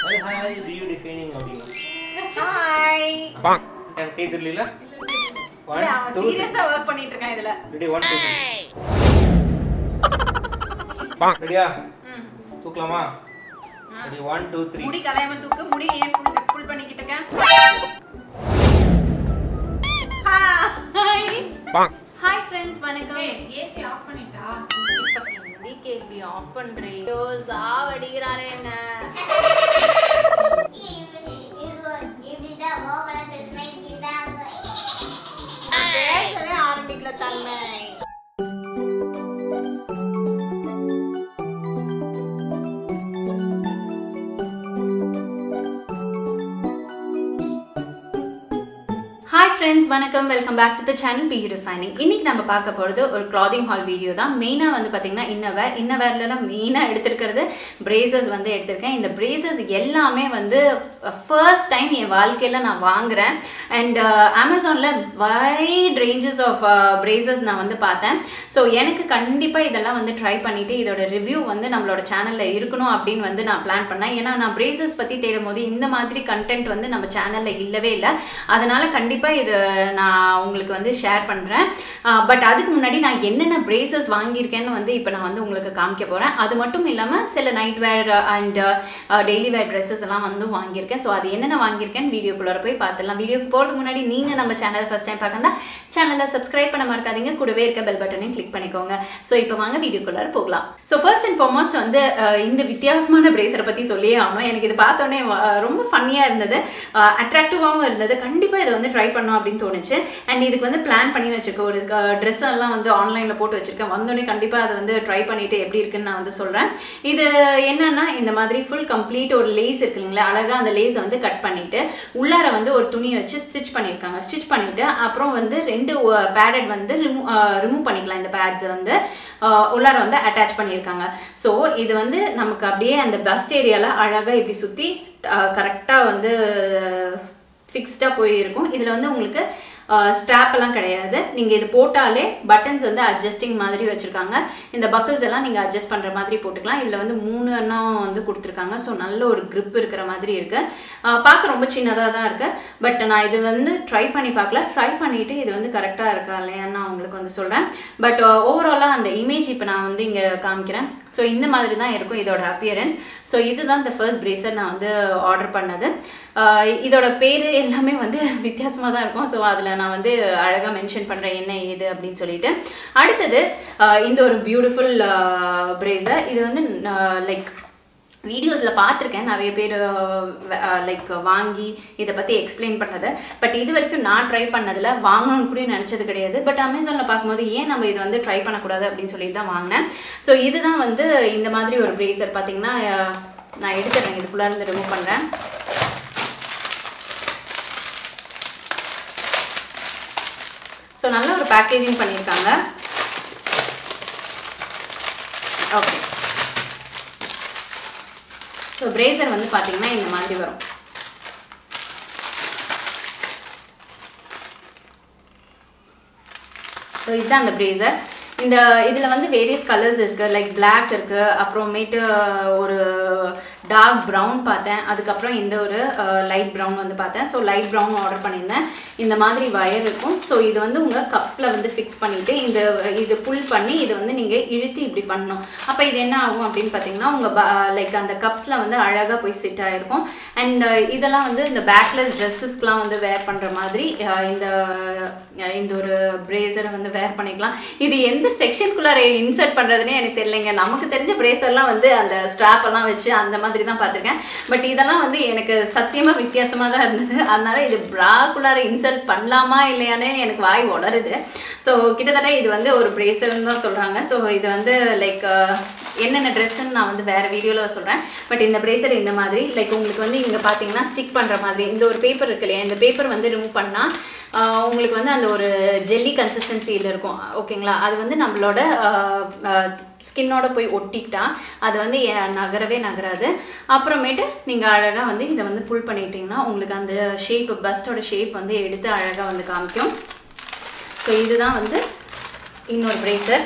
Hi hi redefining அப்படின்னா hi எனக்கு கை தெரியல ஒன் இல்ல அவன் டூ சீரியஸா ஒர்க் பண்ணிட்டு இருக்கான் இதுல ரெடி ஒன் டூ ரெடியா ம். தூக்கலாமா ரெடி ஒன் டூ த்ரீ முடி கலையாம தூக்கு முடி ஏன் புல் புல் பண்ணிக்கிட்டு இருக்கேன் ஹாய் ஹாய் ஃப்ரெண்ட்ஸ் வணக்கம் ஏசி ஆஃப் பண்ணிட்டா இப்ப ஹிந்தி கேள்வி ஆஃப் பண்றேன் ஐயோ சாவடிக்கிறானே என்ன பேசவே ஆரம்பிக்கல தன்மை ஹாய் ஃப்ரெண்ட்ஸ் வணக்கம் welcome back to the channel B refining இன்னைக்கு நம்ம பார்க்க போகிறது ஒரு கிளாதிங் ஹால் வீடியோ தான் மெயினாக வந்து பார்த்தீங்கன்னா இன்னவேர் இன்னவேர்லாம் மெயினாக எடுத்திருக்கிறது பிரேசஸ் வந்து எடுத்திருக்கேன் இந்த பிரேசஸ் எல்லாமே வந்து ஃபர்ஸ்ட் டைம் என் வாழ்க்கையில் நான் வாங்குறேன் அண்ட் அமேசானில் வைட் ரேஞ்சஸ் ஆஃப் பிரேசஸ் நான் வந்து பார்த்தேன் ஸோ எனக்கு கண்டிப்பாக இதெல்லாம் வந்து ட்ரை பண்ணிவிட்டு இதோட ரிவ்யூ வந்து நம்மளோட சேனலில் இருக்கணும் அப்படின்னு வந்து நான் பிளான் பண்ணேன் ஏன்னா நான் பிரேசஸ் பற்றி தேடும் போது இந்த மாதிரி கண்டென்ட் வந்து நம்ம சேனலில் இல்லவே இல்லை அதனால் கண்டிப்பாக இது நான் உங்களுக்கு வந்து ஷேர் பண்ணுறேன் பட் அதுக்கு முன்னாடி நான் என்னென்ன பிரேசஸ் வாங்கியிருக்கேன்னு வந்து இப்போ நான் வந்து உங்களுக்கு காமிக்க போகிறேன் அது மட்டும் இல்லாமல் சில night wear and daily wear dresses எல்லாம் வந்து வாங்கியிருக்கேன் ஸோ அது என்னென்ன வாங்கியிருக்கேன் வீடியோக்குள்ளே போய் பார்த்துடலாம் வீடியோக்கு போகிறதுக்கு முன்னாடி நீங்கள் நம்ம சேனலை ஃபஸ்ட் டைம் பார்க்கந்தா சேனலை சப்ஸ்கிரைப் பண்ண மறக்காதீங்க கூடவே இருக்க பெல் பட்டனையும் கிளிக் பண்ணிக்கோங்க ஸோ இப்போ வாங்க வீடியோக்குள்ளார போகலாம் ஸோ ஃபர்ஸ்ட் அண்ட் ஃபார்மோஸ்ட் வந்து அஹ், இந்த வித்தியாசமான பிரேசரை பற்றி சொல்லியே ஆகணும் எனக்கு இது பார்த்தோன்னே வ- ரொம்ப ஃபன்னியாக இருந்தது அட்ராக்டிவாகவும் இருந்தது கண்டிப்பாக இதை வந்து ட்ரை பண்ணோம் அப்படின்னு தோணுச்சு அண்ட் இதுக்கு வந்து பிளான் பண்ணி வச்சிருக்கேன் ஒரு ட்ரெஸ் எல்லாம் வந்து ஆன்லைனில் போட்டு வச்சிருக்கேன் வந்தோடனே கண்டிப்பாக அதை வந்து ட்ரை பண்ணிட்டு எப்படி இருக்குன்னு நான் வந்து சொல்கிறேன் இது என்னன்னா இந்த மாதிரி ஃபுல் கம்ப்ளீட் ஒரு லேஸ் இருக்கு இல்லைங்களா அழகாக அந்த லேஸை வந்து கட் பண்ணிட்டு உள்ளார வந்து ஒரு துணி வச்சு ஸ்டிச் பண்ணியிருக்காங்க ஸ்டிச் பண்ணிட்டு அப்புறம் வந்து ரெண்டு பேடட் வந்து ரிமூவ் ரிமூவ் பண்ணிக்கலாம் இந்த பேட்ஸை வந்து அஹ், உள்ளார வந்து அட்டாச் பண்ணியிருக்காங்க ஸோ இது வந்து நமக்கு அப்படியே அந்த பஸ்ட் ஏரியாவில் அழகாக இப்படி சுற்றி கரெக்டாக வந்து ஃபிக்ஸ்டாக போய் இருக்கும் இதில் வந்து உங்களுக்கு ஸ்ட்ராப் எல்லாம் கிடையாது நீங்கள் இது போட்டாலே பட்டன்ஸ் வந்து அட்ஜஸ்டிங் மாதிரி வச்சுருக்காங்க இந்த பக்கிள்ஸ் எல்லாம் நீங்கள் அட்ஜஸ்ட் பண்ணுற மாதிரி போட்டுக்கலாம் இதில் வந்து மூணு எண்ணம் வந்து கொடுத்துருக்காங்க ஸோ நல்ல ஒரு grip இருக்கிற மாதிரி இருக்குது பார்க்க ரொம்ப சின்னதாக தான் இருக்குது பட் நான் இது வந்து ட்ரை பண்ணி பார்க்கல ட்ரை பண்ணிவிட்டு இது வந்து கரெக்டாக இருக்கா இல்லையான்னு நான் உங்களுக்கு வந்து சொல்கிறேன் பட் ஓவராலாக அந்த இமேஜ் இப்போ நான் வந்து இங்கே காமிக்கிறேன் ஸோ இந்த மாதிரி தான் இருக்கும் இதோட அப்பியரன்ஸ் ஸோ இதுதான் இந்த ஃபர்ஸ்ட் பிரேசர் நான் வந்து ஆர்டர் பண்ணது ஆஹ் இதோட பேர் எல்லாமே வந்து வித்தியாசமாக தான் இருக்கும் ஸோ அதில் நான் வந்து அழகாக மென்ஷன் பண்ணுறேன் என்ன ஏது அப்படின்னு சொல்லிட்டு அடுத்தது ஆஹ் இந்த ஒரு பியூட்டிஃபுல் பிரேசர் இது வந்து லைக் வீடியோஸில் பார்த்துருக்கேன் நிறைய பேர் லைக் வாங்கி இதை பற்றி எக்ஸ்பிளைன் பண்ணது பட் இது வரைக்கும் நான் ட்ரை பண்ணதில் வாங்கணும்னு கூட நினச்சது கிடையாது பட் அமேசானில் பார்க்கும்போது ஏன் நம்ம இதை வந்து ட்ரை பண்ணக்கூடாது அப்படின்னு சொல்லிட்டு தான் வாங்கினேன் ஸோ இதுதான் வந்து இந்த மாதிரி ஒரு பிரேசர் பார்த்தீங்கன்னா அஹ், நான் எடுத்துறேன் இதுக்குள்ளே இருந்து ரிமூவ் பண்ணுறேன் ஸோ நல்ல ஒரு பேக்கேஜிங் பண்ணியிருக்காங்க ஓகே ஸோ பிரேசர் வந்து பார்த்தீங்கன்னா இந்த மாதிரி வரும் ஸோ இதுதான் அந்த பிரேசர் இந்த இதில் வந்து வேரியஸ் கலர்ஸ் இருக்குது லைக் Black இருக்குது அப்புறமேட்டு ஒரு டார்க் ப்ரௌன் பார்த்தேன் அதுக்கப்புறம் இந்த ஒரு லைட் ப்ரௌன் வந்து பார்த்தேன் ஸோ லைட் ப்ரௌன் ஆர்டர் பண்ணியிருந்தேன் இந்த மாதிரி வயர் இருக்கும் ஸோ இது வந்து உங்கள் கப்பில் வந்து ஃபிக்ஸ் பண்ணிவிட்டு இந்த இது புல் பண்ணி இது வந்து நீங்கள் இழுத்து இப்படி பண்ணணும் அப்போ இது என்ன ஆகும் அப்படின்னு பார்த்தீங்கன்னா உங்கள் லைக் அந்த கப்ஸில் வந்து அழகாக போய் செட் ஆகிருக்கும் அண்ட் இதெல்லாம் வந்து இந்த பேக்லெஸ் ட்ரெஸ்ஸஸ்க்கெலாம் வந்து வேர் பண்ணுற மாதிரி அஹ், இந்த அஹ், இந்த ஒரு பிரேசரை வந்து வேர் பண்ணிக்கலாம் இது எந்த செக்ஷனுக்குள்ளார இன்சர்ட் பண்ணுறதுனே எனக்கு தெரியலைங்க நமக்கு தெரிஞ்ச பிரேசர்லாம் வந்து அந்த ஸ்ட்ராப் எல்லாம் வச்சு அந்த மாதிரி தான் பார்த்துருக்கேன் பட் இதெல்லாம் வந்து எனக்கு சத்தியமாக வித்தியாசமாக தான் இருந்தது அதனால இது ப்ராக்குள்ளார இன்சர்ட் பண்ணலாமா இல்லையானே எனக்கு வாய் உளருது ஸோ கிட்டத்தட்ட இது வந்து ஒரு பிரேசர்னு தான் சொல்கிறாங்க ஸோ இது வந்து லைக் என்னென்ன ட்ரெஸ்ஸுன்னு நான் வந்து வேறு வீடியோவில் சொல்கிறேன் பட் இந்த பிரேசர் இந்த மாதிரி லைக் உங்களுக்கு வந்து இங்கே பார்த்தீங்கன்னா ஸ்டிக் பண்ணுற மாதிரி இந்த ஒரு பேப்பர் இருக்கு இல்லையா இந்த பேப்பர் வந்து ரிமூவ் பண்ணால் ஆஹ் உங்களுக்கு வந்து அந்த ஒரு ஜெல்லி கன்சிஸ்டன்சியில் இருக்கும் ஓகேங்களா அது வந்து நம்மளோட ஸ்கின்னோட போய் ஒட்டிக்கிட்டா அது வந்து எ- நகரவே நகராது அப்புறமேட்டு நீங்கள் அழகாக வந்து இதை வந்து புல் பண்ணிட்டீங்கன்னா உங்களுக்கு அந்த ஷேப் பஸ்டோட ஷேப் வந்து எடுத்து அழகாக வந்து காமிக்கும் ஸோ இதுதான் வந்து இன்னொரு பிரேசர்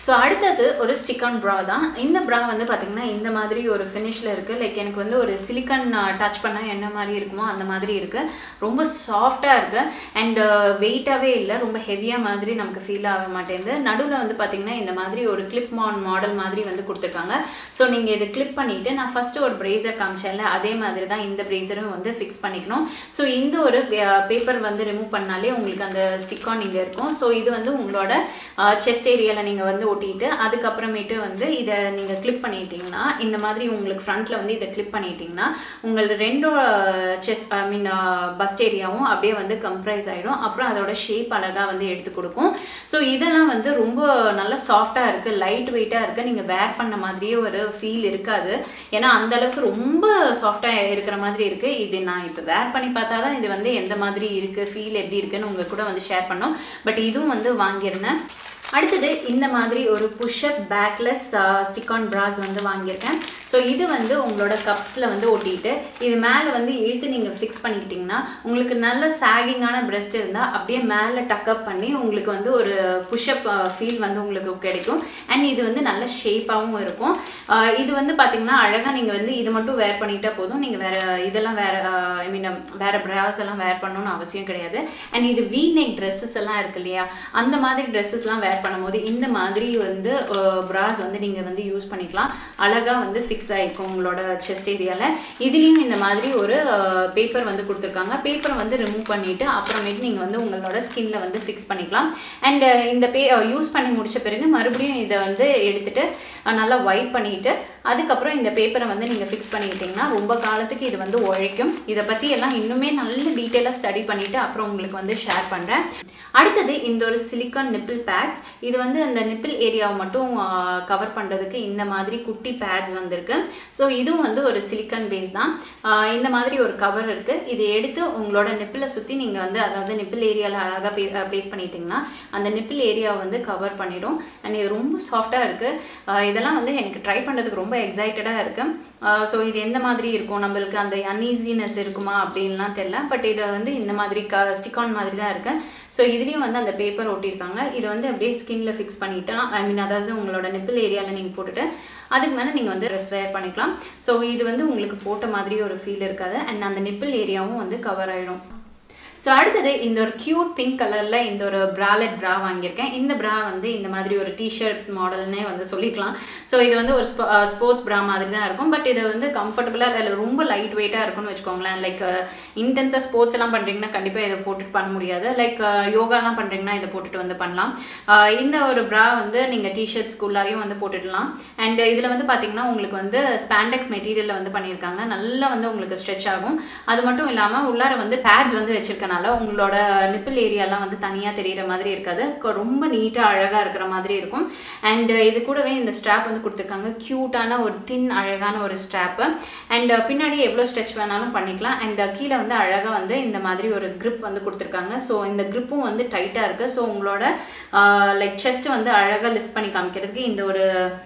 ஸோ அடுத்தது ஒரு ஸ்டிக்கான் ப்ரா தான் இந்த ப்ரா வந்து பார்த்திங்கன்னா இந்த மாதிரி ஒரு ஃபினிஷில் இருக்குது லைக் எனக்கு வந்து ஒரு சிலிக்கான் டச் பண்ணால் என்ன மாதிரி இருக்குமோ அந்த மாதிரி இருக்குது ரொம்ப சாஃப்டாக இருக்குது அண்ட் வெயிட்டாகவே இல்லை ரொம்ப ஹெவியாக மாதிரி நமக்கு ஃபீல் ஆக மாட்டேங்குது நடுவில் வந்து பார்த்திங்கன்னா இந்த மாதிரி ஒரு கிளிப் மான் மாடல் மாதிரி வந்து கொடுத்துருக்காங்க ஸோ நீங்கள் இதை கிளிப் பண்ணிவிட்டு நான் ஃபஸ்ட்டு ஒரு ப்ரேசர் காமிச்சேன்ல அதே மாதிரி தான் இந்த ப்ரேசரும் வந்து ஃபிக்ஸ் பண்ணிக்கணும் ஸோ இந்த ஒரு பேப்பர் வந்து ரிமூவ் பண்ணாலே உங்களுக்கு அந்த ஸ்டிக்கான் இங்கே இருக்கும் ஸோ இது வந்து உங்களோட செஸ்ட் ஏரியாவில் நீங்கள் வந்து ஒட்டிட்டு அதுக்கப்புறமேட்டு வந்து இதை நீங்கள் கிளிப் பண்ணிட்டீங்கன்னா இந்த மாதிரி உங்களுக்கு ஃப்ரண்ட்டில் வந்து இதை கிளிப் பண்ணிட்டீங்கன்னா உங்கள் ரெண்டோட செஸ் ஐ மீன் பஸ்ட் ஏரியாவும் அப்படியே வந்து கம்ப்ரைஸ் ஆகிடும் அப்புறம் அதோட ஷேப் அழகாக வந்து எடுத்து கொடுக்கும் ஸோ இதெல்லாம் வந்து ரொம்ப நல்லா சாஃப்டாக இருக்குது லைட் வெயிட்டாக இருக்குது நீங்கள் வேர் பண்ண மாதிரியே ஒரு ஃபீல் இருக்காது ஏன்னா அந்த அளவுக்கு ரொம்ப சாஃப்டாக இருக்கிற மாதிரி இருக்குது இது நான் இப்போ வேர் பண்ணி பார்த்தா தான் இது வந்து எந்த மாதிரி இருக்குது ஃபீல் எப்படி இருக்குன்னு உங்கள் கூட வந்து ஷேர் பண்ணோம் பட் இதுவும் வந்து வாங்கியிருந்தேன் அடுத்தது இந்த மாதிரி ஒரு push up backless stick on bras வந்து வாங்கியிருக்கேன் ஸோ இது வந்து உங்களோட கப்ஸில் வந்து ஒட்டிட்டு இது மேலே வந்து இழுத்து நீங்கள் ஃபிக்ஸ் பண்ணிக்கிட்டிங்கன்னா உங்களுக்கு நல்ல சாகிங்கான பிரெஸ்ட் இருந்தால் அப்படியே மேலே டக்கப் பண்ணி உங்களுக்கு வந்து ஒரு புஷ்அப் ஃபீல் வந்து உங்களுக்கு கிடைக்கும் அண்ட் இது வந்து நல்ல ஷேப்பாகவும் இருக்கும் ஆஹ் இது வந்து பார்த்தீங்கன்னா அழகாக நீங்கள் வந்து இது மட்டும் வேர் பண்ணிக்கிட்டா போதும் நீங்கள் வேறு இதெல்லாம் வேறு ஐ மீன் வேறு ப்ராஸ் எல்லாம் வேர் பண்ணணும்னு அவசியம் கிடையாது அண்ட் இது வீ நெக் ட்ரெஸ்ஸஸ் எல்லாம் இருக்கு இல்லையா அந்த மாதிரி ட்ரெஸ்ஸஸ்லாம் வேர் பண்ணும்போது இந்த மாதிரி வந்து ப்ராஸ் வந்து நீங்கள் வந்து யூஸ் பண்ணிக்கலாம் அழகாக வந்து ஃபிக்ஸ் ஆகிருக்கும் உங்களோட செஸ்ட் ஏரியாவில் இதுலேயும் இந்த மாதிரி ஒரு பேப்பர் வந்து கொடுத்துருக்காங்க பேப்பரை வந்து ரிமூவ் பண்ணிவிட்டு அப்புறமேட்டு நீங்கள் வந்து உங்களோட ஸ்கின்ல வந்து ஃபிக்ஸ் பண்ணிக்கலாம் அண்ட் இந்த பே யூஸ் பண்ணி முடிச்ச பிறகு மறுபடியும் இதை வந்து எடுத்துட்டு அஹ், நல்லா வைப் பண்ணிட்டு அதுக்கப்புறம் இந்த பேப்பரை வந்து நீங்கள் ஃபிக்ஸ் பண்ணிக்கிட்டிங்கன்னா ரொம்ப காலத்துக்கு இது வந்து உழைக்கும் இதை பற்றி எல்லாம் இன்னுமே நல்ல டீட்டெயிலாக ஸ்டடி பண்ணிவிட்டு அப்புறம் உங்களுக்கு வந்து ஷேர் பண்ணுறேன் அடுத்தது இந்த ஒரு சிலிக்கான் நிப்பிள் பேட்ஸ் இது வந்து அந்த நிப்பிள் ஏரியாவை மட்டும் கவர் பண்ணுறதுக்கு இந்த மாதிரி குட்டி பேட்ஸ் வந்திருக்கு ஸோ இதுவும் வந்து ஒரு சிலிக்கான் பேஸ் தான் ஆஹ் இந்த மாதிரி ஒரு கவர் இருக்குது இது எடுத்து உங்களோட நிப்பிளை சுற்றி நீங்கள் வந்து அதாவது நிப்பிள் ஏரியாவில் அழகாக ப்ளேஸ் பண்ணிட்டீங்கன்னா அந்த நிப்பிள் ஏரியாவை வந்து கவர் பண்ணிடும் அண்ட் இது ரொம்ப சாஃப்டாக இருக்குது இதெல்லாம் வந்து எனக்கு ட்ரை பண்ணுறதுக்கு ரொம்ப எக்ஸைட்டடாக இருக்குது ஸோ இது எந்த மாதிரி இருக்கும் நம்மளுக்கு அந்த அன்ஈஸினஸ் இருக்குமா அப்படின்லாம் தெரில பட் இதை வந்து இந்த மாதிரி க ஸ்டிக்கான் மாதிரி தான் இருக்கு ஸோ இதுலேயும் வந்து அந்த பேப்பர் ஒட்டியிருக்காங்க இது வந்து அப்படியே ஸ்கின்ல ஃபிக்ஸ் பண்ணிட்டா ஐ மீன் அதாவது உங்களோட நிப்பிள் ஏரியாவில் நீங்கள் போட்டுட்டு அதுக்கு மேலே நீங்கள் வந்து ட்ரெஸ் வேர் பண்ணிக்கலாம் ஸோ இது வந்து உங்களுக்கு போட்ட மாதிரி ஒரு ஃபீல் இருக்காது அண்ட் அந்த நிப்பிள் ஏரியாவும் வந்து கவர் ஆகிடும் ஸோ அடுத்தது இந்த ஒரு க்யூட் பிங்க் கலரில் இந்த ஒரு ப்ராலெட் ப்ரா வாங்கியிருக்கேன் இந்த ப்ரா வந்து இந்த மாதிரி ஒரு டிஷர்ட் மாடல்னே வந்து சொல்லிக்கலாம் ஸோ இது வந்து ஒரு ஸ்போர்ட்ஸ் ப்ரா மாதிரி தான் இருக்கும் பட் இது வந்து கம்ஃபர்டபுளாக அதில் ரொம்ப லைட் வெயிட்டாக இருக்கும்னு வச்சுக்கோங்களேன் லைக் இன்டென்ஸாக ஸ்போர்ட்ஸ் எல்லாம் பண்ணுறீங்கன்னா கண்டிப்பாக இதை போட்டுட்டு பண்ண முடியாது லைக் யோகாலாம் பண்ணுறீங்கன்னா இதை போட்டுட்டு வந்து பண்ணலாம் அஹ் இந்த ஒரு ப்ரா வந்து நீங்கள் டிஷர்ட்ஸ்குள்ளாரையும் வந்து போட்டுடலாம் அண்ட் இதில் வந்து பார்த்தீங்கன்னா உங்களுக்கு வந்து ஸ்பாண்டெக்ஸ் மெட்டீரியலில் வந்து பண்ணியிருக்காங்க நல்லா வந்து உங்களுக்கு ஸ்ட்ரெச் ஆகும் அது மட்டும் இல்லாமல் உள்ளார வந்து பேட்ஸ் வந்து வச்சிருக்கனால உங்களோட நிப்பிள் ஏரியாலாம் வந்து தனியாக தெரியிற மாதிரி இருக்காது கொ- ரொம்ப நீட்டாக அழகாக இருக்கிற மாதிரி இருக்கும் அண்ட் இது கூடவே இந்த ஸ்ட்ராப் வந்து கொடுத்துருக்காங்க க்யூட்டான ஒரு தின் அழகான ஒரு ஸ்ட்ராப்பு அண்ட் பின்னாடி எவ்வளோ ஸ்ட்ரெச் வேணாலும் பண்ணிக்கலாம் அண்ட் கீழே வந்து அழகாக வந்து இந்த மாதிரி ஒரு grip வந்து கொடுத்துருக்காங்க ஸோ இந்த gripம் வந்து டைட்டாக இருக்குது ஸோ உங்களோட லைக் செஸ்ட் வந்து அழகாக லிஃப்ட் பண்ணி காமிக்கிறதுக்கு இந்த ஒரு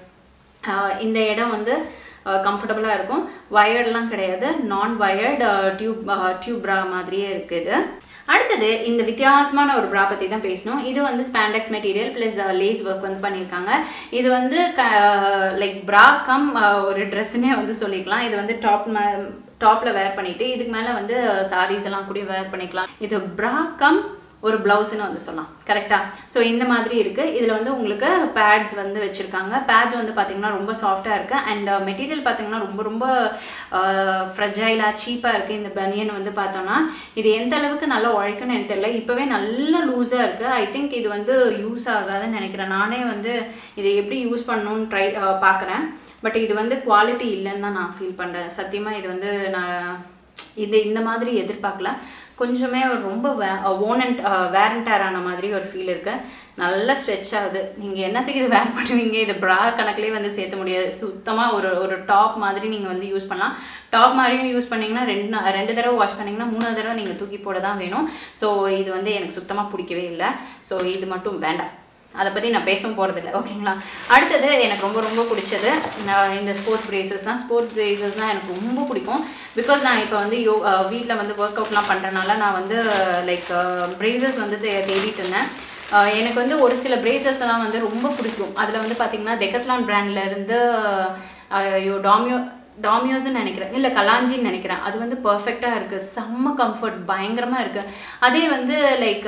ஆஹ் இந்த இடம் வந்து கம்ஃபர்டபுளாக இருக்கும் வயர்ட்லாம் கிடையாது நான் வயர்டு டியூப் டியூப் ப்ரா மாதிரியே இருக்குது அடுத்தது இந்த வித்தியாசமான ஒரு ப்ரா பற்றி தான் பேசணும் இது வந்து spandex material plus lace work வந்து பண்ணியிருக்காங்க இது வந்து லைக் ப்ரா கம் ஒரு ட்ரெஸ்ஸுன்னே வந்து சொல்லிக்கலாம் இது வந்து டாப் டாப்பில் வேர் பண்ணிட்டு இதுக்கு மேலே வந்து சாரீஸ் எல்லாம் கூட வேர் பண்ணிக்கலாம் இது ப்ரா கம் ஒரு ப்ளவுஸ்னு வந்து சொல்லலாம் கரெக்டாக ஸோ இந்த மாதிரி இருக்குது இதில் வந்து உங்களுக்கு பேட்ஸ் வந்து வச்சுருக்காங்க பேட்ஸ் வந்து பார்த்திங்கன்னா ரொம்ப சாஃப்டாக இருக்குது அண்ட் மெட்டீரியல் பார்த்திங்கன்னா ரொம்ப ரொம்ப ஃப்ரெஜைலாக சீப்பாக இருக்குது இந்த பனியன் வந்து பார்த்தோன்னா இது எந்த அளவுக்கு நல்லா உழைக்கும்னு எனக்கு தெரியல இப்போவே நல்ல லூஸாக இருக்குது ஐ திங்க் இது வந்து யூஸ் ஆகாதுன்னு நினைக்கிறேன் நானே வந்து இதை எப்படி யூஸ் பண்ணணும்னு ட்ரை பார்க்குறேன் பட் இது வந்து குவாலிட்டி இல்லைன்னு தான் நான் ஃபீல் பண்ணுறேன் சத்தியமாக இது வந்து நான் இது இந்த மாதிரி எதிர்பார்க்கல கொஞ்சமே ஒரு ரொம்ப ஓன் அண்ட் வேர் அண்ட் டேர் ஆன மாதிரி ஒரு ஃபீல் இருக்கு நல்லா ஸ்ட்ரெச் ஆகுது நீங்கள் என்னத்துக்கு இது வேர் பண்ணுவீங்க இது ப்ரா கணக்குலேயே வந்து சேர்த்த முடியாது சுத்தமாக ஒரு ஒரு டாப் மாதிரி நீங்கள் வந்து யூஸ் பண்ணலாம் டாப் மாதிரியும் யூஸ் பண்ணீங்கன்னா ரெண்டு நா- ரெண்டு தடவை வாஷ் பண்ணீங்கன்னா மூணு தடவை நீங்கள் தூக்கி போட தான் வேணும் ஸோ இது வந்து எனக்கு சுத்தமாக பிடிக்கவே இல்லை ஸோ இது மட்டும் வேண்டாம் அதை பற்றி நான் பேசவும் போகிறதில்ல ஓகேங்களா அடுத்தது எனக்கு ரொம்ப ரொம்ப பிடிச்சது நான் இந்த ஸ்போர்ட்ஸ் பிரேசஸ் தான் ஸ்போர்ட்ஸ் பிரேசஸ் தான் எனக்கு ரொம்ப பிடிக்கும் பிகாஸ் நான் இப்போ வந்து யோ வீட்டில் வந்து ஒர்க் அவுட்லாம் பண்ணுறனால நான் வந்து லைக் பிரேசஸ் வந்து தே- தேடிட்டு இருந்தேன் ஆஹ் எனக்கு வந்து ஒரு சில பிரேசஸ் எல்லாம் வந்து ரொம்ப பிடிக்கும் அதில் வந்து பார்த்தீங்கன்னா டெக்கத்லான் பிராண்ட்ல இருந்து ஆஹ் ஐயோ டாமியோ டாமியோஸ்ன்னு நினைக்கிறேன் இல்லை கலாஞ்சின்னு நினைக்கிறேன் அது வந்து பர்ஃபெக்டாக இருக்குது செம்ம கம்ஃபர்ட் பயங்கரமாக இருக்குது அதே வந்து லைக்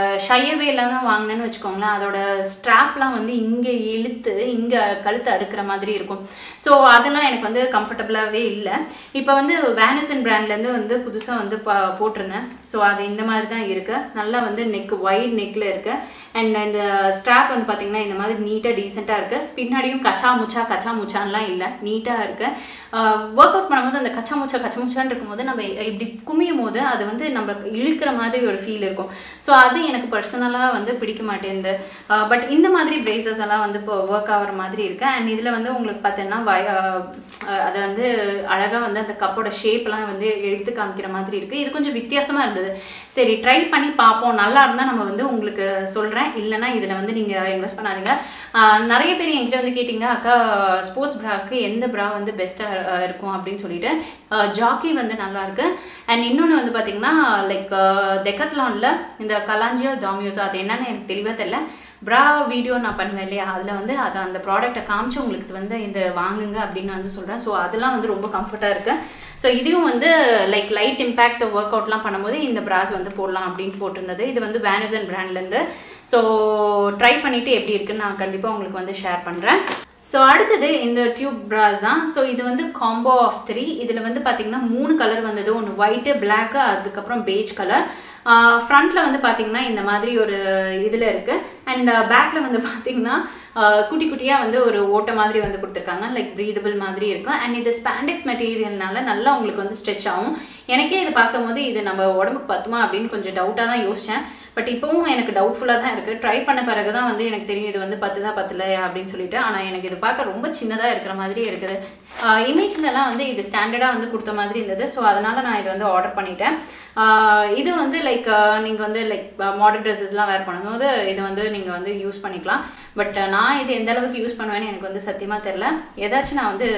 ஷையவேல தான் வாங்கினேன்னு வச்சுக்கோங்களேன் அதோட ஸ்ட்ராப்லாம் வந்து இங்கே இழுத்து இங்கே கழுத்து அறுக்கிற மாதிரி இருக்கும் ஸோ அதெல்லாம் எனக்கு வந்து கம்ஃபர்டபுளாகவே இல்லை இப்போ வந்து வேனிசன் பிராண்ட்லேருந்து வந்து புதுசாக வந்து பா போட்டிருந்தேன் ஸோ அது இந்த மாதிரி தான் இருக்குது நல்லா வந்து நெக் வைட் நெக்கில் இருக்குது அண்ட் இந்த ஸ்ட்ராப் வந்து பார்த்தீங்கன்னா இந்த மாதிரி நீட்டாக டீசெண்டாக இருக்குது பின்னாடியும் கச்சா முச்சா கச்சா முச்சான்லாம் இல்லை நீட்டாக இருக்குது ஒர்க் அவுட் பண்ணும்போது அந்த கச்சா முச்சா கச்சா முச்சான்னு இருக்கும்போது நம்ம இப்படி குமியும் போது அது வந்து நம்ம இழுக்கிற மாதிரி ஒரு ஃபீல் இருக்கும் ஸோ அது எனக்கு பர்சனலாக வந்து பிடிக்க மாட்டேங்குது பட் இந்த மாதிரி பிரேசஸ் எல்லாம் வந்து இப்போ ஒர்க் ஆகிற மாதிரி இருக்கு அண்ட் இதில் வந்து உங்களுக்கு பார்த்தீங்கன்னா வய அஹ் அதை வந்து அழகாக வந்து அந்த கப்போட ஷேப்லாம் வந்து எடுத்து காமிக்கிற மாதிரி இருக்குது இது கொஞ்சம் வித்தியாசமாக இருந்தது சரி ட்ரை பண்ணி பார்ப்போம் நல்லா இருந்தால் நம்ம வந்து உங்களுக்கு சொல்கிறேன் இல்லைன்னா இதில் வந்து நீங்கள் இன்வெஸ்ட் பண்ணாதீங்க ஆஹ் நிறைய பேர் என்கிட்ட வந்து கேட்டிங்க அக்கா ஸ்போர்ட்ஸ் ப்ராக்கு எந்த ப்ரா வந்து பெஸ்ட்டாக இருக்கும் அப்படின்னு சொல்லிட்டு ஜாக்கி வந்து நல்லா இருக்கு அண்ட் இன்னொன்று வந்து பார்த்தீங்கன்னா லைக் டெக்கத்லானில் இந்த கலாஞ்சியோ டாமியோஸோ அது என்னன்னு எனக்கு தெளிவாக தெரியல ப்ரா வீடியோ நான் பண்ணுவேன் இல்லையா அதில் வந்து அதை அந்த ப்ராடக்ட்டை காமிச்சு உங்களுக்கு வந்து இந்த வாங்குங்க அப்படின்னு வந்து சொல்கிறேன் ஸோ அதெல்லாம் வந்து ரொம்ப கம்ஃபர்ட்டாக இருக்குது ஸோ இதையும் வந்து லைக் லைட் இம்பேக்ட் ஒர்க் அவுட்லாம் பண்ணும்போது இந்த ப்ராஸ் வந்து போடலாம் அப்படின்னு போட்டிருந்தது இது வந்து வேனசன் பிராண்ட்லேருந்து ஸோ ட்ரை பண்ணிவிட்டு எப்படி இருக்குன்னு நான் கண்டிப்பாக உங்களுக்கு வந்து ஷேர் பண்ணுறேன் ஸோ அடுத்தது இந்த டியூப் ப்ராஸ் தான் ஸோ இது வந்து காம்போ ஆஃப் த்ரீ இதில் வந்து பார்த்தீங்கன்னா மூணு கலர் வந்தது ஒன்று ஒயிட்டு பிளாக்கு அதுக்கப்புறம் பேஜ் கலர் ஃப்ரண்ட்டில் வந்து பார்த்தீங்கன்னா இந்த மாதிரி ஒரு இதில் இருக்குது அண்ட் பேக்கில் வந்து பார்த்தீங்கன்னா ஆஹ் குட்டி குட்டியாக வந்து ஒரு ஓட்டை மாதிரி வந்து கொடுத்துருக்காங்க லைக் ப்ரீதபிள் மாதிரி இருக்கும் அண்ட் இது ஸ்பாண்டெக்ஸ் மெட்டீரியல்னால நல்லா உங்களுக்கு வந்து ஸ்ட்ரெச் ஆகும் எனக்கே இது பார்க்கும்போது இது நம்ம உடம்புக்கு பத்துமா அப்படின்னு கொஞ்சம் டவுட்டாக தான் யோசித்தேன் பட் இப்போவும் எனக்கு டவுட்ஃபுல்லாக தான் இருக்குது ட்ரை பண்ண பிறகு தான் வந்து எனக்கு தெரியும் இது வந்து பத்துதா பத்தலையா அப்படின்னு சொல்லிட்டு ஆனால் எனக்கு இது பார்க்க ரொம்ப சின்னதாக இருக்கிற மாதிரி இருக்குது இமேஜ்லலாம் வந்து இது ஸ்டாண்டர்டாக வந்து கொடுத்த மாதிரி இருந்தது ஸோ அதனால் நான் இது வந்து ஆர்டர் பண்ணிட்டேன் ஆஹ் இது வந்து லைக் நீங்கள் வந்து லைக் மாடர்ன் ட்ரெஸ்ஸஸ்லாம் வேர் பண்ணும்போது இது வந்து நீங்கள் வந்து யூஸ் பண்ணிக்கலாம் பட் நான் இது எந்த அளவுக்கு யூஸ் பண்ணுவேன்னு எனக்கு வந்து சத்தியமாக தெரில ஏதாச்சும் நான் வந்து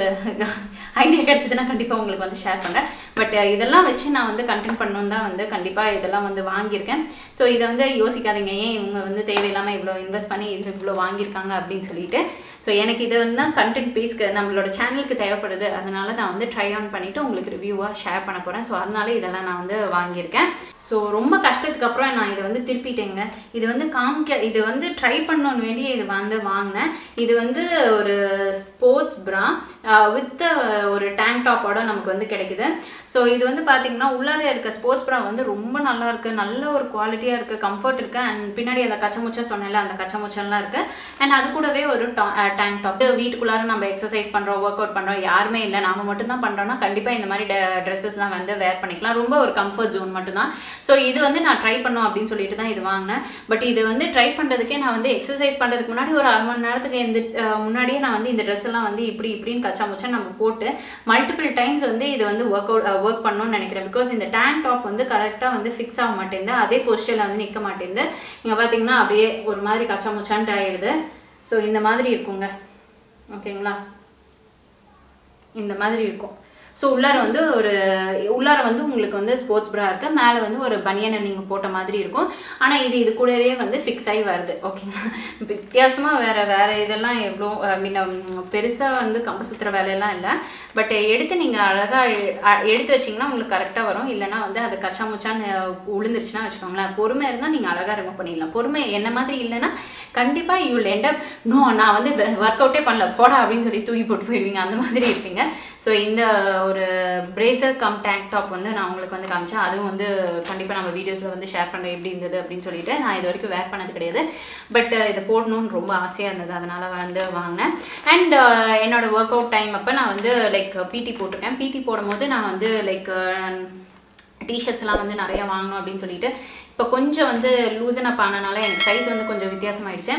ஐடியா கிடச்சதுன்னா கண்டிப்பாக உங்களுக்கு வந்து ஷேர் பண்ணுறேன் பட் இதெல்லாம் வச்சு நான் வந்து கண்டென்ட் பண்ணணும் தான் வந்து கண்டிப்பாக இதெல்லாம் வந்து வாங்கியிருக்கேன் ஸோ இதை வந்து யோசிக்காதீங்க ஏன் இவங்க வந்து தேவையில்லாமல் இவ்வளோ இன்வெஸ்ட் பண்ணி இது இவ்வளோ வாங்கியிருக்காங்க அப்படின்னு சொல்லிட்டு ஸோ எனக்கு இது வந்து தான் கண்டென்ட் பீஸ்க்கு நம்மளோட சேனலுக்கு தேவைப்படுது அதனால நான் வந்து ட்ரை ஆன் பண்ணிவிட்டு உங்களுக்கு ரிவ்யூவாக ஷேர் பண்ண போகிறேன் ஸோ அதனால இதெல்லாம் நான் வந்து வாங்கியிருக்கேன் ஸோ ரொம்ப கஷ்டத்துக்கு அப்புறம் நான் இதை வந்து திருப்பிட்டேங்க இது வந்து காமிக்க இது வந்து ட்ரை பண்ணணும்னு வேண்டி இது வந்து வாங்கினேன் இது வந்து ஒரு ஸ்போர்ட்ஸ் ப்ரா வித் ஒரு டேங்க் டாப்போட நமக்கு வந்து கிடைக்குது ஸோ இது வந்து பார்த்தீங்கன்னா உள்ளார இருக்க ஸ்போர்ட்ஸ் ப்ரா வந்து ரொம்ப நல்லா இருக்கு நல்ல ஒரு குவாலிட்டியாக இருக்குது கம்ஃபர்ட் இருக்கு அண்ட் பின்னாடி அந்த கச்சமுச்சை சொன்னேன்ல அந்த கச்சமுச்செல்லாம் இருக்கு அண்ட் அது கூடவே ஒரு டேங்க் டாப் வீட்டுக்குள்ளார நம்ம எக்ஸசைஸ் பண்ணுறோம் ஒர்க் அவுட் பண்ணுறோம் யாருமே இல்லை நாம மட்டும் தான் பண்ணுறோம்னா கண்டிப்பாக இந்த மாதிரி ட்ரெஸ்ஸஸ்லாம் வந்து வேர் பண்ணிக்கலாம் ரொம்ப ஒரு கம்ஃபர்ட் ஜோன் மட்டும்தான் ஸோ இது வந்து நான் ட்ரை பண்ணோம் அப்படின்னு சொல்லிட்டு தான் இது வாங்கினேன் பட் இது வந்து ட்ரை பண்ணுறதுக்கே நான் வந்து எக்ஸசைஸ் பண்ணுறதுக்கு முன்னாடி ஒரு அரை மணி நேரத்துக்கு எந்த முன்னாடியே நான் வந்து இந்த ட்ரெஸ் எல்லாம் வந்து இப்படி இப்படின்னு கச்சா முச்சா நம்ம போட்டு மல்டிபிள் டைம்ஸ் வந்து இது வந்து ஒர்க் அவுட் ஒர்க் பண்ணணும்னு நினைக்கிறேன் பிகாஸ் இந்த டேங்க் டாப் வந்து கரெக்டாக வந்து ஃபிக்ஸ் ஆக மாட்டேங்குது அதே பொசிஷனில் வந்து நிற்க மாட்டேங்குது இங்கே பார்த்தீங்கன்னா அப்படியே ஒரு மாதிரி கச்சா முச்சான்ட்டு ஆயிடுது ஸோ இந்த மாதிரி இருக்குங்க ஓகேங்களா இந்த மாதிரி இருக்கும் ஸோ உள்ளார வந்து ஒரு உள்ளார வந்து உங்களுக்கு வந்து ஸ்போர்ட்ஸ் ப்ரா இருக்கு மேலே வந்து ஒரு பனியனை நீங்கள் போட்ட மாதிரி இருக்கும் ஆனால் இது இது கூடவே வந்து ஃபிக்ஸ் ஆகி வருது ஓகேங்களா வித்தியாசமாக வேறு வேறு இதெல்லாம் எவ்வளோ மீன் பெருசாக வந்து கம்பு சுற்றுற வேலையெல்லாம் இல்லை பட் எடுத்து நீங்கள் அழகாக எடுத்து வச்சிங்கன்னா உங்களுக்கு கரெக்டாக வரும் இல்லைனா வந்து அது கச்சா முச்சான்னு விழுந்துருச்சுன்னா வச்சுக்கோங்களேன் பொறுமை இருந்தால் நீங்கள் அழகாக ரிமூவ் பண்ணிடலாம் பொறுமை என்ன மாதிரி இல்லைன்னா கண்டிப்பாக யூ எண்ட் அப் நோ நான் வந்து ஒர்க் அவுட்டே பண்ணல போடா அப்படின்னு சொல்லி தூக்கி போட்டு போயிடுவீங்க அந்த மாதிரி இருப்பீங்க ஸோ இந்த ஒரு பிரேசர் கம் டேங்க் டாப் வந்து நான் உங்களுக்கு வந்து காமிச்சேன் அதுவும் வந்து கண்டிப்பாக நம்ம வீடியோஸில் வந்து ஷேர் பண்ணுறேன் எப்படி இருந்தது அப்படின்னு சொல்லிட்டு நான் இது வரைக்கும் வேர் பண்ணது கிடையாது பட் இதை போடணும்னு ரொம்ப ஆசையாக இருந்தது அதனால் வந்து வாங்கினேன் அண்ட் என்னோட ஒர்க் அவுட் டைம் அப்போ நான் வந்து லைக் பிடி போட்டிருக்கேன் பிடி போடும்போது நான் வந்து லைக் டிஷர்ட்ஸ்லாம் வந்து நிறைய வாங்கணும் அப்படின்னு சொல்லிட்டு இப்போ கொஞ்சம் வந்து லூசன் அப் ஆனனால எனக்கு சைஸ் வந்து கொஞ்சம் வித்தியாசமாயிடுச்சு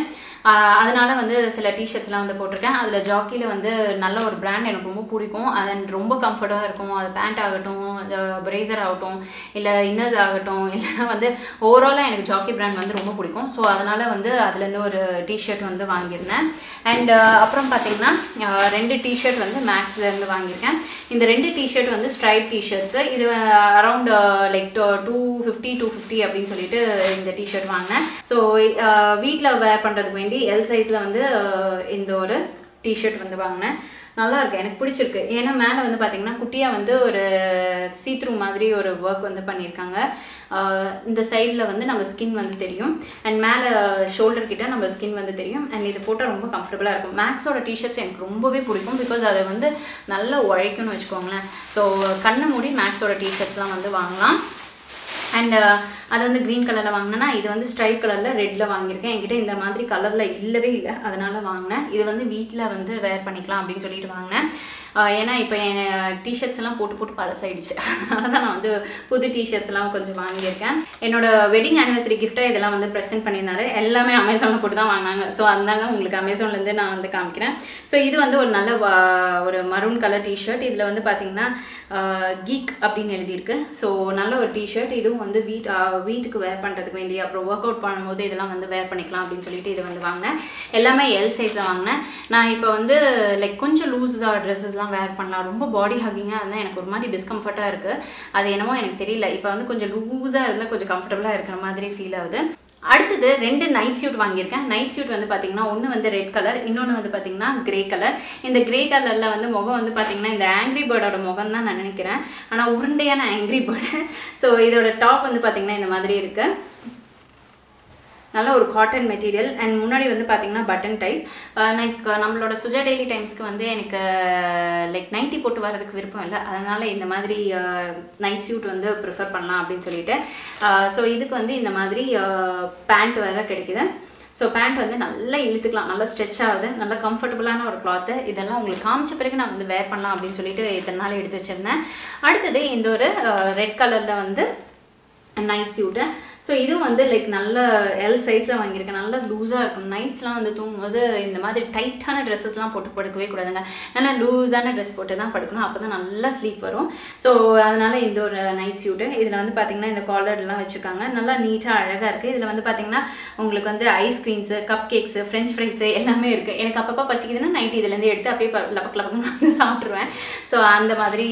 ஆஹ் அதனால வந்து சில டிஷர்ட்ஸ்லாம் வந்து போட்டிருக்கேன் அதில் ஜாக்கியில் வந்து நல்ல ஒரு பிராண்ட் எனக்கு ரொம்ப பிடிக்கும் அது ரொம்ப கம்ஃபர்ட்டாக இருக்கும் அது பேண்ட் ஆகட்டும் பிரேசர் ஆகட்டும் இல்லை இன்னர்ஸ் ஆகட்டும் இல்லைன்னா வந்து ஓவராலாக எனக்கு ஜாக்கி பிராண்ட் வந்து ரொம்ப பிடிக்கும் ஸோ அதனால் வந்து அதுலேருந்து ஒரு டிஷர்ட் வந்து வாங்கியிருந்தேன் அண்ட் அப்புறம் பார்த்தீங்கன்னா ஆஹ் ரெண்டு டிஷர்ட் வந்து மேக்ஸ்லேருந்து வாங்கியிருக்கேன் இந்த ரெண்டு டிஷர்ட் வந்து ஸ்ட்ரைட் டிஷர்ட்ஸு இது around like two fifty two fifty அப்படின்னு சொல்லிட்டு இந்த டிஷர்ட் வாங்கினேன் ஸோ வீட்டில் வேர் பண்ணுறதுக்கு வேண்டி எல் சைஸில் வந்து ஆஹ் இந்த ஒரு டிஷர்ட் வந்து வாங்கினேன் நல்லா இருக்கு எனக்கு பிடிச்சிருக்கு ஏன்னா மேலே வந்து பார்த்தீங்கன்னா குட்டியாக வந்து ஒரு சீத்ரூ மாதிரி ஒரு ஒர்க் வந்து பண்ணியிருக்காங்க ஆஹ் இந்த சைடில் வந்து நம்ம ஸ்கின் வந்து தெரியும் அண்ட் மேலே ஷோல்டர் கிட்ட நம்ம ஸ்கின் வந்து தெரியும் அண்ட் இது போட்டால் ரொம்ப கம்ஃபர்டபுளாக இருக்கும் மேக்ஸோட டிஷர்ட்ஸ் எனக்கு ரொம்பவே பிடிக்கும் பிகாஸ் அதை வந்து நல்லா உழைக்கும்னு வச்சுக்கோங்களேன் ஸோ கண்ணை மூடி மேக்ஸோட டிஷர்ட்ஸ்லாம் வந்து வாங்கலாம் அண்ட் அது வந்து க்ரீன் கலரில் வாங்கினேன்னா இது வந்து ஸ்ட்ரைப் கலரில் ரெட்டில் வாங்கியிருக்கேன் என்கிட்ட இந்த மாதிரி கலரில் இல்லவே இல்லை அதனால வாங்கினேன் இது வந்து வீட்டில் வந்து வேர் பண்ணிக்கலாம் அப்படின்னு சொல்லிட்டு வாங்கினேன் ஆஹ் ஏன்னா இப்போ என் டிஷர்ட்ஸ் எல்லாம் போட்டு போட்டு பழசாயிடுச்சு அதனால தான் நான் வந்து புது டிஷர்ட்ஸ்லாம் கொஞ்சம் வாங்கியிருக்கேன் என்னோட வெட்டிங் ஆனிவர்சரி கிஃப்ட்டாக இதெல்லாம் வந்து ப்ரெசென்ட் பண்ணியிருந்தாரு எல்லாமே அமேசானில் போட்டு தான் வாங்கினாங்க ஸோ அதனால உங்களுக்கு அமேசான்லேருந்து நான் வந்து காமிக்கிறேன் ஸோ இது வந்து ஒரு நல்ல வா- ஒரு மரூன் கலர் டிஷர்ட் இதில் வந்து பார்த்தீங்கன்னா கீக் அப்படின்னு எழுதியிருக்கு ஸோ நல்ல ஒரு டிஷர்ட் இதுவும் வந்து வீட் ஆஹ் வீட்டுக்கு வேர் பண்ணுறதுக்கு வேண்டி அப்புறம் ஒர்க் அவுட் பண்ணும்போது இதெல்லாம் வந்து வேர் பண்ணிக்கலாம் அப்படின்னு சொல்லிட்டு இது வந்து வாங்கினேன் எல்லாமே எல் சைஸில் வாங்கினேன் நான் இப்போ வந்து லைக் கொஞ்சம் லூஸாக ட்ரெஸ்ஸஸ்லாம் வேர் பண்ணலாம் ரொம்ப பாடி ஹக்கிங்காக இருந்தால் எனக்கு ஒரு மாதிரி டிஸ்கம்ஃபர்ட்டாக இருக்குது அது என்னமோ எனக்கு தெரியல இப்போ வந்து கொஞ்சம் லூஸாக இருந்தால் கொஞ்சம் கம்ஃபர்டபுளாக இருக்கிற மாதிரி ஃபீல் ஆகுது அடுத்தது ரெண்டு நைட் சூட் வாங்கியிருக்கேன் நைட் சூட் வந்து பார்த்தீங்கன்னா ஒன்று வந்து ரெட் கலர் இன்னொன்று வந்து பார்த்தீங்கன்னா கிரே கலர் இந்த கிரே கலரில் வந்து முகம் வந்து பார்த்தீங்கன்னா இந்த ஆங்கிரி பேர்டோட முகம் தான் நான் நினைக்கிறேன் ஆனால் உருண்டையான ஆங்கிரி பேர்டு ஸோ இதோட டாப் வந்து பார்த்தீங்கன்னா இந்த மாதிரி இருக்குது நல்ல ஒரு காட்டன் மெட்டீரியல் அண்ட் முன்னாடி வந்து பார்த்தீங்கன்னா பட்டன் டைப் லைக் நம்மளோட சுஜா டெய்லி டைம்ஸ்க்கு வந்து எனக்கு லைக் நைட்டி போட்டு வர்றதுக்கு விருப்பம் இல்லை அதனால் இந்த மாதிரி நைட் சூட் வந்து ப்ரிஃபர் பண்ணலாம் அப்படின்னு சொல்லிட்டு ஸோ இதுக்கு வந்து இந்த மாதிரி பேண்ட் வேறு கிடைக்குது ஸோ பேண்ட் வந்து நல்லா இழுத்துக்கலாம் நல்லா ஸ்ட்ரெச் ஆகுது நல்லா கம்ஃபர்டபுளான ஒரு கிளாத்து இதெல்லாம் உங்களுக்கு காமிச்ச பிறகு நான் வந்து வேர் பண்ணலாம் அப்படின்னு சொல்லிட்டு இத்தனை நாள் எடுத்து வச்சுருந்தேன் அடுத்தது இந்த ஒரு ரெட் கலரில் வந்து நைட் சூட்டு ஸோ இதுவும் வந்து லைக் நல்ல எல் சைஸில் வாங்கியிருக்கேன் நல்லா லூஸாக இருக்கும் நைட்லாம் வந்து தூங்கும்போது இந்த மாதிரி டைட்டான ட்ரெஸ்ஸஸ்லாம் போட்டு படுக்கவே கூடாதுங்க நல்லா லூஸான ட்ரெஸ் போட்டு தான் படுக்கணும் அப்போ தான் நல்லா ஸ்லீப் வரும் ஸோ அதனால் இந்த ஒரு நைட் சூட்டு இதில் வந்து பார்த்திங்கன்னா இந்த காலர்லாம் வச்சுருக்காங்க நல்லா நீட்டாக அழகாக இருக்குது இதில் வந்து பார்த்திங்கன்னா உங்களுக்கு வந்து ice creams cupcakes French fries எல்லாமே இருக்குது எனக்கு அப்பப்போ பசிக்குதுன்னா நைட் இதுலேருந்து எடுத்து அப்படியே ப- லபக் லபக்குன்னு நான் வந்து சாப்பிட்ருவேன் ஸோ அந்த மாதிரி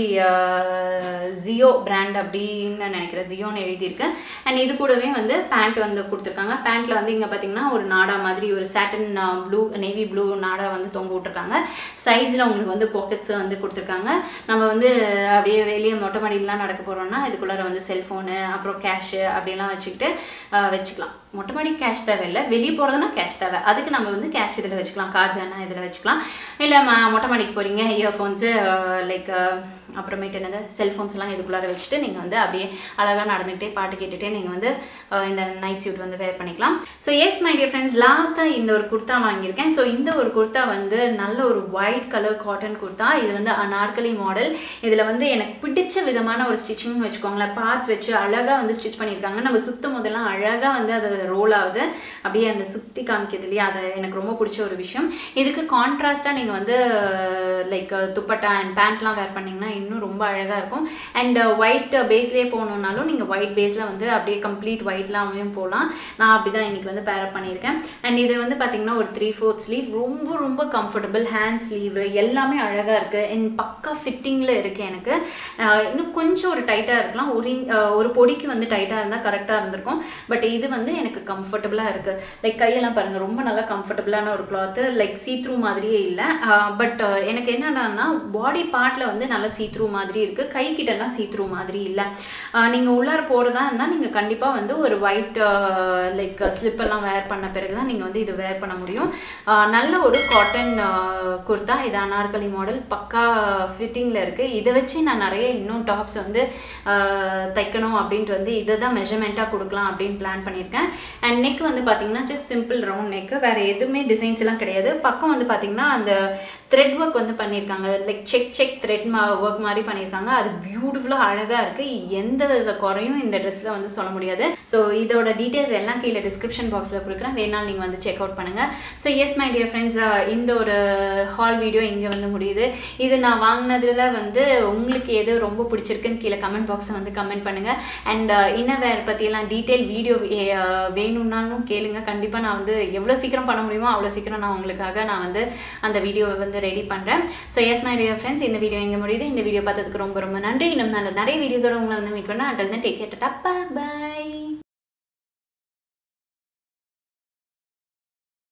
ஜியோ பிராண்ட் அப்படின்னு நினைக்கிறேன் ஜியோன்னு எழுதியிருக்கு அண்ட் இது கூடவே வந்து பேண்ட் வந்து கொடுத்துருக்காங்க பேண்ட்டில் வந்து இங்கே பார்த்தீங்கன்னா ஒரு நாடா மாதிரி ஒரு சாட்டன் ப்ளூ நேவி ப்ளூ நாடா வந்து தொங்க விட்டுருக்காங்க சைட்ஸில் உங்களுக்கு வந்து பாக்கெட்ஸ் வந்து கொடுத்துருக்காங்க நம்ம வந்து அப்படியே வெளியே மொட்டை மாடியிலாம் நடக்க போகிறோம்னா இதுக்குள்ளார வந்து செல்ஃபோனு அப்புறம் கேஷு அப்படிலாம் வச்சுக்கிட்டு ஆஹ், வச்சுக்கலாம் மொட்டை மாடி கேஷ் தேவையில்லை வெளியே போகிறதுனா கேஷ் தேவை அதுக்கு நம்ம வந்து கேஷ் இதில் வச்சுக்கலாம் காஜானா இதில் வச்சுக்கலாம் இல்லை ம- மொட்டை மாடிக்கு போகிறீங்க இயர்ஃபோன்ஸு லைக் அப்புறமேட்டு என்னது செல்ஃபோன்ஸ்லாம் இதுக்குள்ளார வச்சுட்டு நீங்கள் வந்து அப்படியே அழகாக நடந்துக்கிட்டே பாட்டு கேட்டுகிட்டே நீங்கள் வந்து அஹ், இந்த நைட் சூட் வந்து வேர் பண்ணிக்கலாம் so yes my dear friends லாஸ்ட்டாக இந்த ஒரு குர்த்தா வாங்கியிருக்கேன் ஸோ இந்த ஒரு குர்த்தா வந்து நல்ல ஒரு ஒயிட் கலர் காட்டன் குர்த்தா இது வந்து அனார்கலி மாடல் இதில் வந்து எனக்கு பிடிச்ச விதமான ஒரு ஸ்டிச்சிங்னு வச்சுக்கோங்களேன் பார்ட்ஸ் வச்சு அழகாக வந்து ஸ்டிச் பண்ணியிருக்காங்க நம்ம சுத்தும் போதெல்லாம் அழகாக வந்து அது ரோல் ஆகுது அப்படியே அந்த சுற்றி காமிக்கிறது இல்லையா அது எனக்கு ரொம்ப பிடிச்ச ஒரு விஷயம் இதுக்கு கான்ட்ராஸ்ட்டாக நீங்கள் வந்து லைக் துப்பட்டா அண்ட் பேண்ட்லாம் வேர் பண்ணிங்கன்னா இன்னும் ரொம்ப அழகாக இருக்கும் அண்ட் ஒயிட் பேஸ்லேயே போகணுன்னாலும் நீங்கள் ஒயிட் பேஸில் வந்து அப்படியே கம்ப்ளீட் ஒயிட்லாமையும் போகலாம் நான் அப்படி தான் இன்றைக்கி வந்து பேரப் பண்ணியிருக்கேன் அண்ட் இது வந்து பார்த்திங்கன்னா ஒரு த்ரீ ஃபோர்த் ஸ்லீவ் ரொம்ப ரொம்ப கம்ஃபர்டபுள் ஹேண்ட் ஸ்லீவு எல்லாமே அழகாக இருக்குது அண்ட் பக்கா ஃபிட்டிங்கில் இருக்குது எனக்கு ஆஹ் இன்னும் கொஞ்சம் ஒரு டைட்டாக இருக்கலாம் ஒரு இன்- ஆஹ் ஒரு பொடிக்கு வந்து டைட்டாக இருந்தால் கரெக்டாக இருந்திருக்கும் பட் இது வந்து எனக்கு கம்ஃபர்டபுளாக இருக்குது லைக் கையெல்லாம் பாருங்கள் ரொம்ப நல்லா கம்ஃபர்டபுளான ஒரு கிளாத்து லைக் சீத்ரூ மாதிரியே இல்லை பட் எனக்கு என்னன்னா பாடி பார்ட்டில் வந்து நல்லா சீத்ரூ மாதிரி இருக்குது கை கிட்டலாம் சீத்ரூ மாதிரி இல்லை நீங்கள் உள்ளார போகிறதா இருந்தால் நீங்கள் கண்டிப்பாக வந்து ஒரு ஒயிட் லைக் ஸ்லிப்பெல்லாம் வேர் பண்ண பிறகு தான் நீங்கள் வந்து இது வேர் பண்ண முடியும் ஆஹ் நல்ல ஒரு காட்டன் குர்தா இது அனார்கலி மாடல் பக்கா ஃபிட்டிங்கில் இருக்குது இதை வச்சு நான் நிறைய இன்னும் டாப்ஸ் வந்து ஆஹ் தைக்கணும் அப்படின்ட்டு வந்து இதை தான் மெஷர்மெண்ட்டாக கொடுக்கலாம் அப்படின்னு பிளான் பண்ணியிருக்கேன் அண்ட் நெக் வந்து பார்த்தீங்கன்னா ஜஸ்ட் சிம்பிள் ரவுண்ட் நெக்கு வேறு எதுவுமே டிசைன்ஸ் எல்லாம் கிடையாது பக்கம் வந்து பார்த்தீங்கன்னா அந்த த்ரெட் ஒர்க் வந்து பண்ணியிருக்காங்க லைக் செக் செக் த்ரெட் மா ஒர்க் மாதிரி பண்ணியிருக்காங்க அது பியூட்டிஃபுல்லாக அழகாக இருக்குது எந்த வித குறையும் இந்த ட்ரெஸ்ஸில் வந்து சொல்ல முடியாது ஸோ இதோட டீட்டெயில்ஸ் எல்லாம் கீழே டிஸ்கிரிப்ஷன் பாக்ஸில் கொடுக்குறேன் வேணாலும் நீங்கள் வந்து செக் அவுட் பண்ணுங்கள் so yes my dear friends இந்த ஒரு ஹால் வீடியோ இங்கே வந்து முடியுது இது நான் வாங்கினதுல வந்து உங்களுக்கு எது ரொம்ப பிடிச்சிருக்குன்னு கீழே கமெண்ட் பாக்ஸை வந்து கமெண்ட் பண்ணுங்கள் அண்ட் இன்னவேர் பற்றியெல்லாம் டீட்டெயில் வீடியோ வேணும்னாலும் கேளுங்க கண்டிப்பாக நான் வந்து எவ்வளோ சீக்கிரம் பண்ண முடியுமோ அவ்வளோ சீக்கிரம் நான் உங்களுக்காக நான் வந்து அந்த வீடியோவை வந்து ரெடி பண்ணுறேன் so yes my dear friends இந்த வீடியோ இங்கே முடியுது இந்த வீடியோ பார்த்ததுக்கு ரொம்ப ரொம்ப நன்றி இன்னும் நான் நிறைய வீடியோஸோட உங்களை வந்து மீட் பண்ணேன் அட்டல் தான் டேக் கேட்டா பாய்